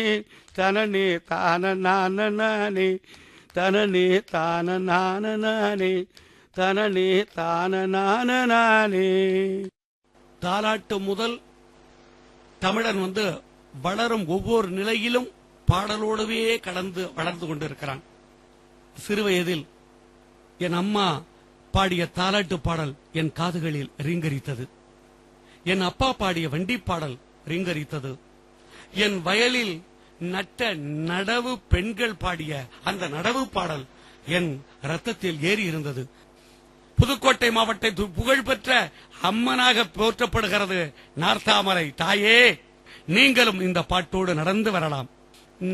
தனனே தான நான நானே தனனே தான நான நானே தனனே தான நான நானே தாலாட்டு முதல் தமிழன் வந்து வளரும் ஒவ்வொரு நிலையிலும் பாடலோடவே கடந்து வளர்ந்து கொண்டிருக்கிறான் சிறுவயதில் என் அம்மா பாடிய தாலாட்டு பாடல் என் காதுகளில் ரீங்கரித்தது என் அப்பா பாடிய வண்டி பாடல் ரீங்கரித்தது என் வயலில் நட்ட நடவு பெண்கள் பாடிய அந்த நடவு பாடல் என் ரத்தத்தில் ஏறி இருந்தது புதுக்கோட்டை மாவட்ட து- புகழ்பெற்ற அம்மனாக போற்றப்படுகிறது நார்த்தாமரை தாயே நீங்களும் இந்த பாட்டோடு நடந்து வரலாம்